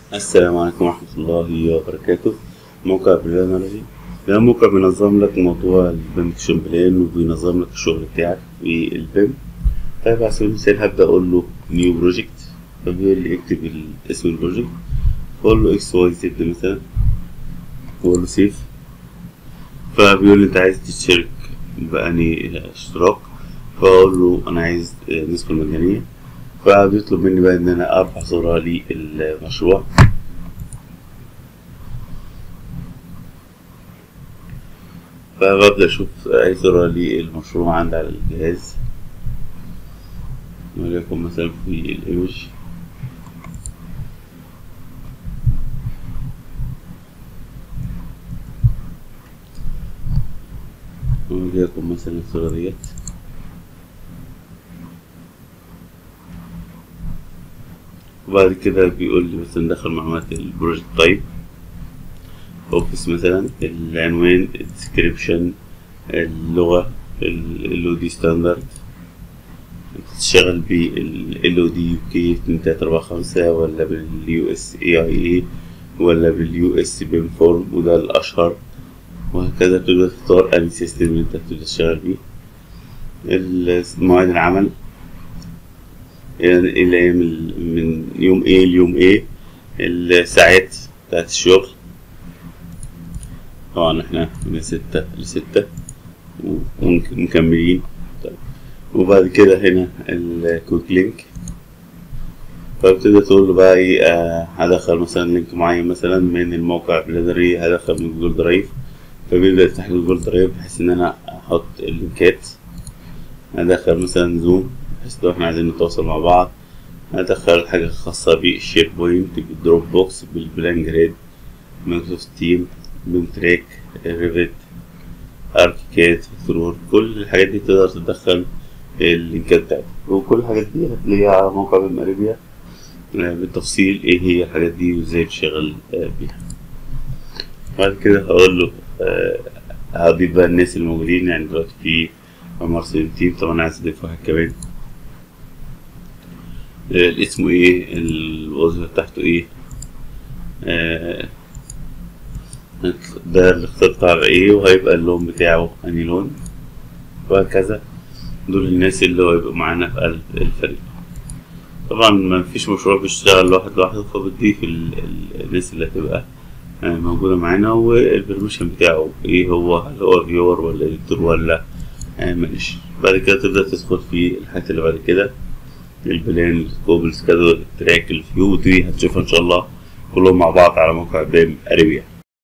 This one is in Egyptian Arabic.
السلام عليكم ورحمة الله وبركاته موقع بلانرجي ده موقع بينظم لك موضوع البيمتيشن بلان وبينظم لك الشغل بتاعك في البيم طيب على سبيل المثال هبدأ أقول له نيو بروجكت فبيقول لي اكتب ال- اسم البروجكت بقول له اكس واي زد مثلا بقول له سيف فبيقول لي انت عايز تشترك بأني اشتراك فأقول له أنا عايز النسخة المجانية فبيطلب مني بقى إن أنا أرفع صورة للمشروع فببدأ أشوف أي صورة للمشروع عندي على الجهاز وليكن مثلا في الإيمج وليكن مثلا الصورة ديت وبعد كده بيقول لي مثلا دخل معلومات البروجكت تايب اوفيس مثلا العنوان الديسكريبشن اللغة ال او دي ستاندرد تشتغل بال او دي يو كي اتنين تلاتة أربعة خمسة ولا باليو اس اي اي اي ولا باليو اس بيم فورم وده الأشهر وهكذا تقدر تختار أي سيستم اللي انت تقدر تشتغل بيه ال- مواعيد العمل يعني الأيام ال- من يوم ايه ليوم ايه الساعات بتاعت الشغل طبعا احنا من ستة لستة ومكملين طيب. وبعد كده هنا الكويك لينك فبتبدأ تقول له بقى ايه آه، هدخل مثلا لينك معين مثلا من الموقع بلادري هدخل من جوجل درايف فبيبدأ يفتح جوجل درايف بحيث ان انا احط اللينكات هدخل مثلا زوم بحيث لو احنا عايزين نتواصل مع بعض هدخل حاجة خاصة بالشير بوينت بالدروب بوكس بالبلان جريد مايكروسوفت تيم بيم تراك ريفت اركيكاد فيكتور كل الحاجات دي تقدر تدخل اللينكات بتاعتها وكل الحاجات دي هتلاقيها على موقع بيم اريبيا آه، بالتفصيل ايه هي الحاجات دي وازاي تشتغل آه، بيها بعد كده هقول له آه، هضيف بقى الناس الموجودين يعني دلوقتي في عمر سنتين طبعا عايز اضيف واحد كمان آه، الاسم ايه الوظيفة بتاعته ايه آه، ده الاختيار بتاع ايه وهيبقى اللون بتاعه انهي لون وهكذا دول الناس اللي هو يبقوا معانا في قلب الفريق طبعا ما فيش مشروع بيشتغل لوحد لوحده فبتضيف ال- ال- الناس اللي هتبقى آه، موجودة معانا والبرميشن بتاعه ايه هو هل هو فيور ولا اديتور ولا مانج بعد كده تبدأ تدخل في الحاجات اللي بعد كده البلان السكوب السكادول التراك الفيو دي هتشوفها ان شاء الله كلهم مع بعض على موقع بيم اريبيا